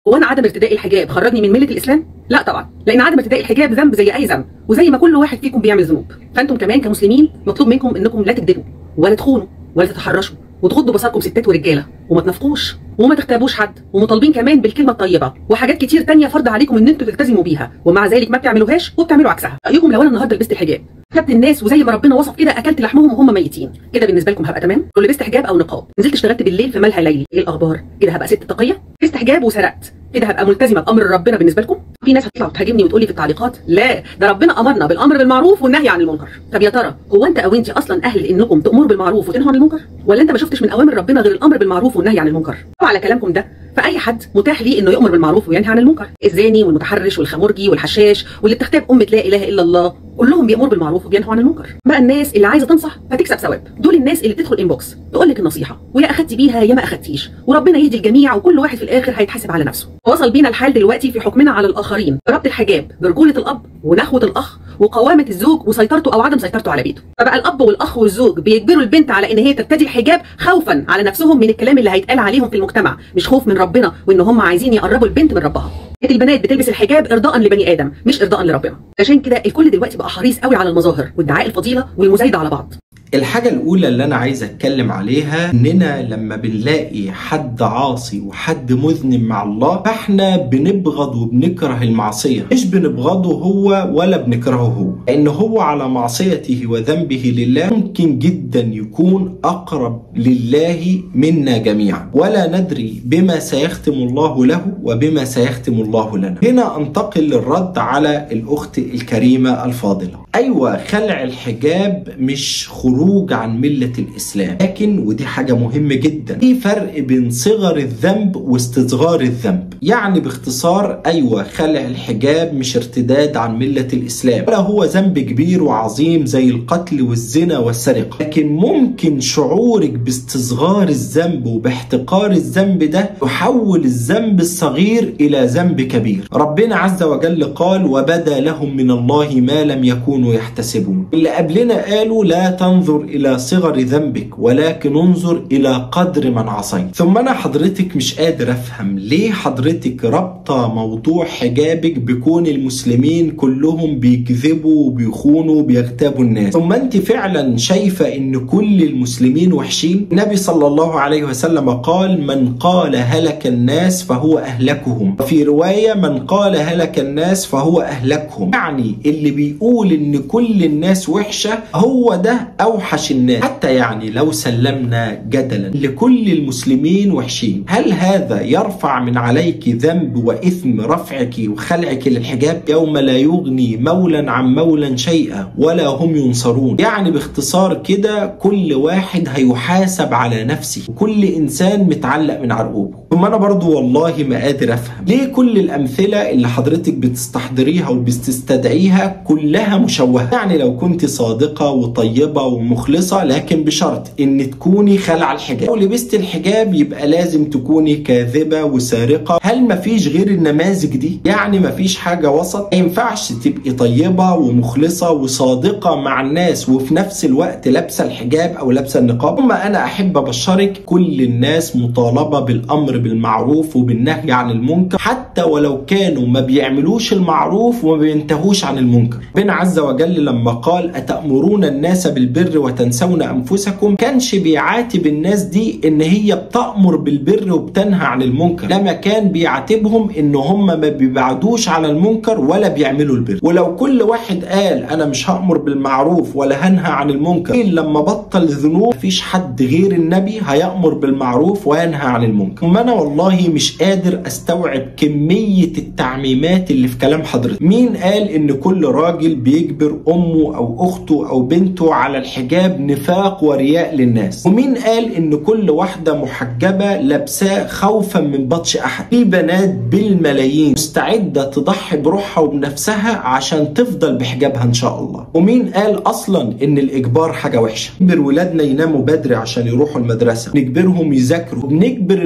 هو انا عدم ارتداء الحجاب خرجني من مله الاسلام لا طبعا لان عدم ارتداء الحجاب ذنب زي اي ذنب وزي ما كل واحد فيكم بيعمل ذنوب فانتم كمان كمسلمين مطلوب منكم انكم لا تكذبوا ولا تخونوا ولا تتحرشوا وتغضوا بصركم ستات ورجاله وما تنافقوش وما تغتابوش حد ومطالبين كمان بالكلمه الطيبه وحاجات كتير تانية فرض عليكم ان انتوا تلتزموا بيها ومع ذلك ما بتعملوهاش وبتعملوا عكسها رايكم لو انا النهارده لبست الحجاب خدت الناس وزي ما ربنا وصف كده اكلت لحمهم وهم ميتين كده بالنسبه لكم هبقى تمام لو لبست حجاب او نقاب نزلت اشتغلت بالليل في ملهى ليلي ايه الاخبار كده هبقى ست تقيه لبست حجاب وسرقت كده هبقى ملتزمه بامر ربنا بالنسبه لكم في ناس هتطلع وتهاجمني وتقول لي في التعليقات لا ده ربنا امرنا بالامر بالمعروف والنهي عن المنكر طب يا ترى هو انت او انت اصلا اهل انكم تامروا بالمعروف وتنهوا عن المنكر ولا انت ما شفتش من اوامر ربنا غير الامر بالمعروف والنهي عن المنكر وعلى كلامكم ده فاي حد متاح ليه انه يامر بالمعروف وينهى عن المنكر الزاني والمتحرش والخمرجي والحشاش واللي بتغتاب امه لا اله الا الله كلهم بيامروا بالمعروف وبينهوا عن المنكر بقى الناس اللي عايزه تنصح فتكسب ثواب دول الناس اللي بتدخل انبوكس تقول لك النصيحه ويا اخدت بيها يا ما اخدتيش وربنا يهدي الجميع وكل واحد في الاخر هيتحاسب على نفسه وصل بينا الحال دلوقتي في حكمنا على الاخرين ربط الحجاب برجوله الاب ونخوه الاخ وقوامه الزوج وسيطرته او عدم سيطرته على بيته فبقى الاب والاخ والزوج بيجبروا البنت على ان هي ترتدي الحجاب خوفا على نفسهم من الكلام اللي هيتقال عليهم في المجتمع مش خوف من ربنا وان هم عايزين يقربوا البنت من ربها البنات بتلبس الحجاب ارضاء لبني ادم مش ارضاء لربنا عشان كده الكل دلوقتي بقى حريص قوي على المظاهر وادعاء الفضيله والمزايده على بعض الحاجة الأولى اللي أنا عايز أتكلم عليها إننا لما بنلاقي حد عاصي وحد مذنب مع الله فإحنا بنبغض وبنكره المعصية مش بنبغضه هو ولا بنكرهه هو لأن هو على معصيته وذنبه لله ممكن جدا يكون أقرب لله منا جميعا ولا ندري بما سيختم الله له وبما سيختم الله لنا هنا أنتقل للرد على الأخت الكريمة الفاضلة أيوة خلع الحجاب مش خروج عن ملة الإسلام لكن ودي حاجة مهمة جدا في فرق بين صغر الذنب واستصغار الذنب يعني باختصار أيوة خلع الحجاب مش ارتداد عن ملة الإسلام ولا هو ذنب كبير وعظيم زي القتل والزنا والسرقة لكن ممكن شعورك باستصغار الذنب وباحتقار الذنب ده يحول الذنب الصغير إلى ذنب كبير ربنا عز وجل قال وبدا لهم من الله ما لم يكونوا يحتسبون اللي قبلنا قالوا لا تنظر إلى صغر ذنبك ولكن انظر إلى قدر من عصيت ثم أنا حضرتك مش قادر أفهم ليه حضرتك رابطة موضوع حجابك بكون المسلمين كلهم بيكذبوا وبيخونوا وبيغتابوا الناس ثم أنت فعلا شايفة إن كل المسلمين وحشين النبي صلى الله عليه وسلم قال من قال هلك الناس فهو أهلكهم وفي رواية من قال هلك الناس فهو أهلكهم يعني اللي بيقول إن كل الناس وحشة هو ده أوحش الناس حتى يعني لو سلمنا جدلا لكل المسلمين وحشين هل هذا يرفع من عليك ذنب وإثم رفعك وخلعك للحجاب يوم لا يغني مولا عن مولا شيئا ولا هم ينصرون يعني باختصار كده كل واحد هيحاسب على نفسه وكل إنسان متعلق من عرقوبه ثم أنا برضو والله ما قادر أفهم ليه كل الأمثلة اللي حضرتك بتستحضريها وبتستدعيها كلها مشوهة يعني لو كنت صادقة وطيبة ومخلصة لكن بشرط ان تكوني خلع الحجاب لو لبست الحجاب يبقى لازم تكوني كاذبة وسارقة هل مفيش غير النماذج دي يعني مفيش حاجة وسط ما ينفعش تبقي طيبة ومخلصة وصادقة مع الناس وفي نفس الوقت لابسة الحجاب او لابسة النقاب ثم انا احب ابشرك كل الناس مطالبة بالامر بالمعروف وبالنهي عن المنكر حتى ولو كانوا ما بيعملوش المعروف وما بينتهوش عن المنكر ربنا عز وجل لما قال أتأمرون الناس بالبر وتنسون أنفسكم كانش بيعاتب الناس دي إن هي بتأمر بالبر وبتنهى عن المنكر لما كان بيعاتبهم إن هم ما بيبعدوش على المنكر ولا بيعملوا البر ولو كل واحد قال أنا مش هأمر بالمعروف ولا هنهى عن المنكر لما بطل ذنوب مفيش حد غير النبي هيأمر بالمعروف وينهى عن المنكر وما أنا والله مش قادر أستوعب كمية التعميمات اللي في كلام حضرتك مين قال إن كل راجل بيجبر أمه أو أخته أو بنته على الحجاب نفاق ورياء للناس ومين قال إن كل واحدة محجبة لابساه خوفا من بطش أحد في بنات بالملايين مستعدة تضحي بروحها وبنفسها عشان تفضل بحجابها إن شاء الله ومين قال أصلا إن الإجبار حاجة وحشة نجبر ولادنا يناموا بدري عشان يروحوا المدرسة نجبرهم يذاكروا وبنجبر المريض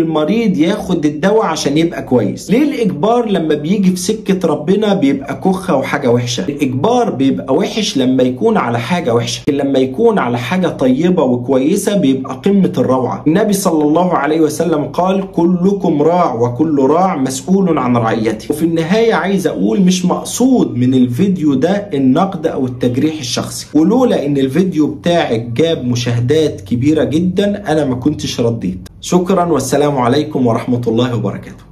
مريض ياخد الدواء عشان يبقى كويس ليه الاجبار لما بيجي في سكه ربنا بيبقى كخه وحاجه وحشه الاجبار بيبقى وحش لما يكون على حاجه وحشه لكن لما يكون على حاجه طيبه وكويسه بيبقى قمه الروعه النبي صلى الله عليه وسلم قال كلكم راع وكل راع مسؤول عن رعيته وفي النهايه عايز اقول مش مقصود من الفيديو ده النقد او التجريح الشخصي ولولا ان الفيديو بتاعك جاب مشاهدات كبيره جدا انا ما كنتش رديت شكرا والسلام عليكم ورحمه الله وبركاته